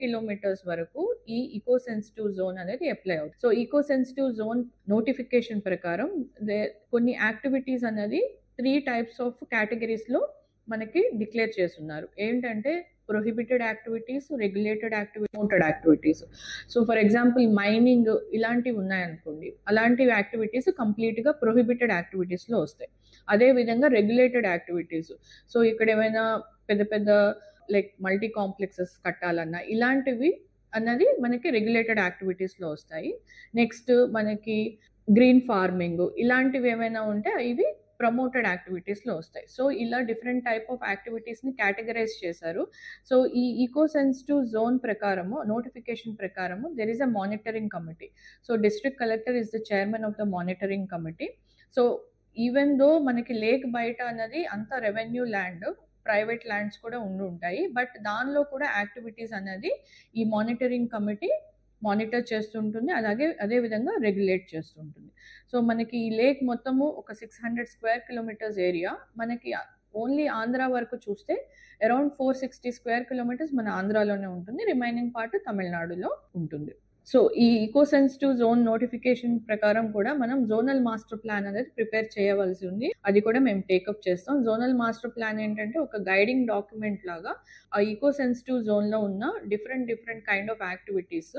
kilometres వరకు ఈ eco sensitive zone అనేది అప్లై అవుతుంది so eco sensitive zone notification ప్రకారం దే- కొన్ని యాక్టివిటీస్ అనేది త్రీ టైప్స్ ఆఫ్ కేటగిరీస్ లో మనకి డిక్లేర్ చేస్తున్నారు ఏంటంటే prohibited activities regulated activity promoted activities so for example mining ఇలాంటివి ఉన్నాయనుకోండి అలాంటి యాక్టివిటీస్ కంప్లీట్ గా ప్రొహిబిటెడ్ యాక్టివిటీస్ లో వస్తాయి అదే విధంగా రెగ్యులేటెడ్ యాక్టివిటీస్ సో ఇక్కడ ఏమైనా పెద్ద పెద్ద లైక్ మల్టీ కాంప్లెక్సెస్ కట్టాలన్నా ఇలాంటివి అన్నది మనకి రెగ్యులేటెడ్ యాక్టివిటీస్ లో వస్తాయి నెక్స్ట్ మనకి గ్రీన్ ఫార్మింగ్ ఇలాంటివి ఏమైనా ఉంటే ఇవి ప్రమోటెడ్ యాక్టివిటీస్ లో వస్తాయి సో ఇలా డిఫరెంట్ టైప్ ఆఫ్ యాక్టివిటీస్ ని కేటగరైజ్ చేశారు సో ఈ ఈకో సెన్సిటివ్ జోన్ ప్రకారము నోటిఫికేషన్ ప్రకారము there is a monitoring committee so district collector is the chairman of the monitoring committee so even though మనకి lake బయట అన్నది అంత రెవెన్యూ ల్యాండ్ ప్రైవేట్ ల్యాండ్స్ కూడా ఉండి ఉంటాయి బట్ దానిలో కూడా యాక్టివిటీస్ అనేది ఈ మానిటరింగ్ కమిటీ మానిటర్ చేస్తుంటుంది అలాగే అదే విధంగా రెగ్యులేట్ చేస్తుంటుంది సో మనకి ఈ లేక్ మొత్తము ఒక six hundred square kilometres area మనకి ఓన్లీ ఆంధ్ర వరకు చూస్తే around four sixty square kilometres మన ఆంధ్రాలోనే ఉంటుంది రిమైనింగ్ పార్ట్ తమిళనాడులో ఉంటుంది సో ఈ ఈకో సెన్సిటివ్ జోన్ నోటిఫికేషన్ ప్రకారం కూడా మనం జోనల్ మాస్టర్ ప్లాన్ అనేది ప్రిపేర్ చేయవలసి ఉంది అది కూడా మేము టేకప్ చేస్తాం జోనల్ మాస్టర్ ప్లాన్ ఏంటంటే ఒక గైడింగ్ డాక్యుమెంట్ లాగా ఆ ఈకో సెన్సిటివ్ జోన్లో ఉన్న different different kind of activities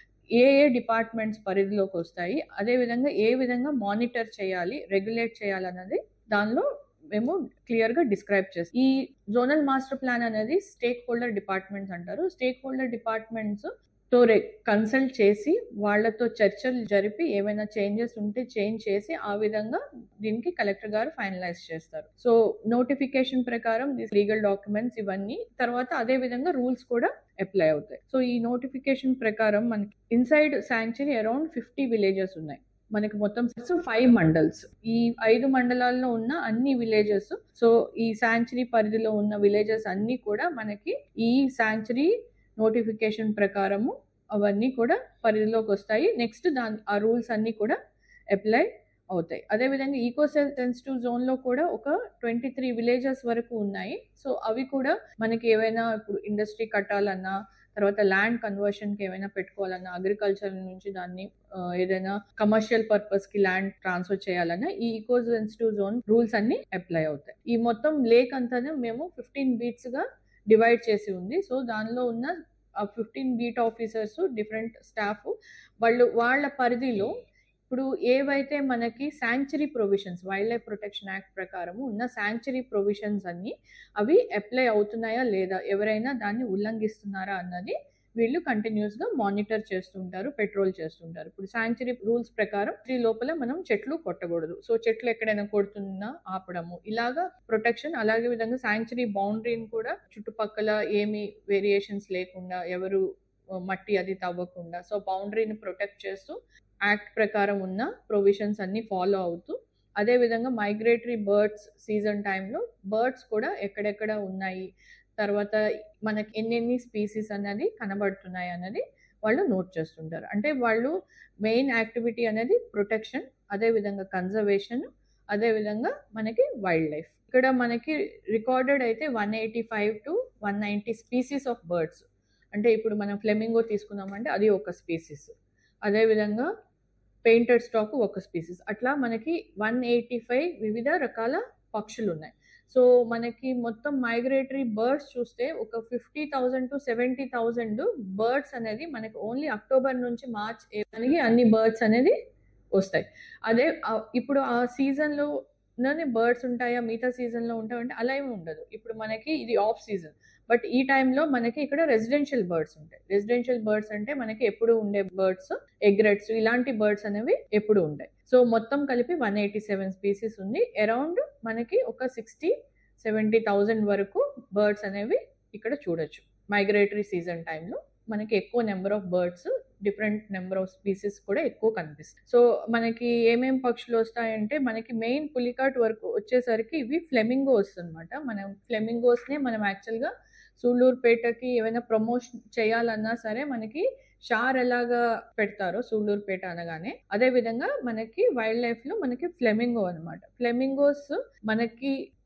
ఏ ఏ డిపార్ట్మెంట్స్ పరిధిలోకి వస్తాయి అదే విధంగా ఏ విధంగా మానిటర్ చేయాలి రెగ్యులేట్ చేయాలన్నది దానిలో మేము క్లియర్ గా డిస్క్రైబ్ చేస్తాం ఈ జోనల్ మాస్టర్ ప్లాన్ అనేది స్టేక్ హోల్డర్ డిపార్ట్మెంట్స్ అంటారు స్టేక్ హోల్డర్ డిపార్ట్మెంట్స్ తో కన్సల్ట్ చేసి వాళ్ళతో చర్చలు జరిపి ఏమైనా చేంజెస్ ఉంటే చేంజ్ చేసి ఆ విధంగా దీనికి కలెక్టర్ గారు ఫైనలైజ్ చేస్తారు సో నోటిఫికేషన్ ప్రకారం లీగల్ డాక్యుమెంట్స్ ఇవన్నీ తర్వాత అదే విధంగా రూల్స్ కూడా అప్లై అవుతాయి సో ఈ నోటిఫికేషన్ ప్రకారం మనకి inside sanctuary around fifty villages ఉన్నాయి మనకి మొత్తం ఫైవ్ మండల్స్ ఈ ఐదు మండలాల్లో ఉన్న అన్ని విలేజెస్ సో ఈ శాంక్చురీ పరిధిలో ఉన్న విలేజెస్ అన్ని కూడా మనకి ఈ శాంక్చురీ నోటిఫికేషన్ ప్రకారము అవన్నీ కూడా పరిధిలోకి వస్తాయి నెక్స్ట్ దాని ఆ రూల్స్ అన్నీ కూడా అప్లై అవుతాయి అదేవిధంగా ఈకో సెన్సిటివ్ జోన్లో కూడా ఒక ట్వంటీ త్రీ విలేజెస్ వరకు ఉన్నాయి సో అవి కూడా మనకి ఏవైనా ఇప్పుడు ఇండస్ట్రీ కట్టాలన్నా తర్వాత ల్యాండ్ కన్వర్షన్కి ఏమైనా పెట్టుకోవాలన్నా అగ్రికల్చర్ నుంచి దాన్ని ఆ, ఏదైనా కమర్షియల్ పర్పస్కి ల్యాండ్ ట్రాన్స్ఫర్ చేయాలన్నా ఈ ఈకో సెన్సిటివ్ జోన్ రూల్స్ అన్ని అప్లై అవుతాయి ఈ మొత్తం లేక్ అంతానే మేము ఫిఫ్టీన్ బీట్స్గా డివైడ్ చేసి ఉంది సో దానిలో ఉన్న fifteen beat officers different staff వాళ్ళు వాళ్ళ పరిధిలో ఇప్పుడు ఏవైతే మనకి sanctuary provisions wildlife protection act ప్రకారం ఉన్న శాంక్చురీ ప్రొవిజన్స్ అన్ని అవి అప్లై అవుతున్నాయా లేదా ఎవరైనా దాన్ని ఉల్లంఘిస్తున్నారా అన్నది వీళ్ళు కంటిన్యూస్ గా మానిటర్ చేస్తుంటారు పెట్రోల్ చేస్తుంటారు ఇప్పుడు శాంక్చురీ రూల్స్ ప్రకారం ఈ లోపల మనం చెట్లు కొట్టకూడదు సో చెట్లు ఎక్కడైనా కొడుతున్నా ఆపడము ఇలాగా ప్రొటెక్షన్ అలాగే విధంగా శాంక్చురీ బౌండరీని కూడా చుట్టుపక్కల ఏమి వేరియేషన్స్ లేకుండా ఎవరు ఆ, మట్టి అది తవ్వకుండా సో బౌండరీని ప్రొటెక్ట్ చేస్తూ యాక్ట్ ప్రకారం ఉన్న ప్రొవిజన్స్ అన్ని ఫాలో అవుతూ అదే విధంగా మైగ్రేటరీ బర్డ్స్ సీజన్ టైంలో బర్డ్స్ కూడా ఎక్కడెక్కడ ఉన్నాయి తర్వాత మనకి ఎన్నెన్ని స్పీసీస్ అనేది కనబడుతున్నాయి అన్నది వాళ్ళు నోట్ చేస్తుంటారు అంటే వాళ్ళు మెయిన్ యాక్టివిటీ అనేది ప్రొటెక్షన్ అదే విధంగా కన్జర్వేషన్ అదే విధంగా మనకి వైల్డ్ లైఫ్ ఇక్కడ మనకి రికార్డెడ్ అయితే one eighty five to one ninety species of birds అంటే ఇప్పుడు మనం ఫ్లెమింగో తీసుకున్నామంటే అది ఒక స్పీసీస్ అదే విధంగా పెయింటెడ్ స్టాక్ ఒక స్పీసీస్ అట్లా మనకి వన్ ఎయిటీ ఫైవ్ వివిధ రకాల పక్షులు ఉన్నాయి సో మనకి మొత్తం మైగ్రేటరీ బర్డ్స్ చూస్తే ఒక fifty thousand to seventy thousand birds అనేది మనకి ఓన్లీ అక్టోబర్ నుంచి మార్చ్ మనకి అన్ని బర్డ్స్ అనేది వస్తాయి అదే ఆ- ఇప్పుడు ఆ సీజన్లో బర్డ్స్ ఉంటాయా మిగతా సీజన్లో ఉంటాయంటే అలా ఏమి ఉండదు ఇప్పుడు మనకి ఇది ఆఫ్ సీజన్ బట్ ఈ టైంలో మనకి ఇక్కడ రెసిడెన్షియల్ బర్డ్స్ ఉంటాయి రెసిడెన్షియల్ బర్డ్స్ అంటే మనకి ఎప్పుడు ఉండే బర్డ్స్ ఎగ్రెట్స్ ఇలాంటి బర్డ్స్ అనేవి ఎప్పుడు ఉంటాయి సో మొత్తం కలిపి వన్ ఎయిటీ సెవెన్ స్పీసీస్ ఉంది అరౌండ్ మనకి ఒక సిక్స్టీ సెవెంటీ థౌజండ్ వరకు బర్డ్స్ అనేవి ఇక్కడ చూడొచ్చు మైగ్రేటరీ సీజన్ టైంలో మనకి ఎక్కువ number of birds different number of species కూడా ఎక్కువ కనిపిస్తాయి సో మనకి ఏమేం పక్షులు వస్తాయంటే మనకి మెయిన్ పులికాట్ వరకు వచ్చేసరికి ఇవి ఫ్లెమింగో వస్తుందన్నమాట మనం ఫ్లెమింగోస్నే మనం యాక్చువల్గా సూళ్ళూరుపేటకి ఏమైనా ప్రమోషన్ చేయాలన్నా సరే మనకి షార్ ఎలాగా పెడతారో సూళ్ళూరుపేట అనగానే అదే విధంగా మనకి వైల్డ్ లైఫ్ లో మనకి ఫ్లెమింగో అన్నమాట ఫ్లెమింగోస్ మనకి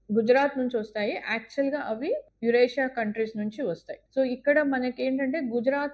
గుజరాత్ నుంచి వస్తాయి యాక్చువల్గా అవి యురేషియా కంట్రీస్ నుంచి వస్తాయి సో ఇక్కడ మనకి ఏంటంటే గుజరాత్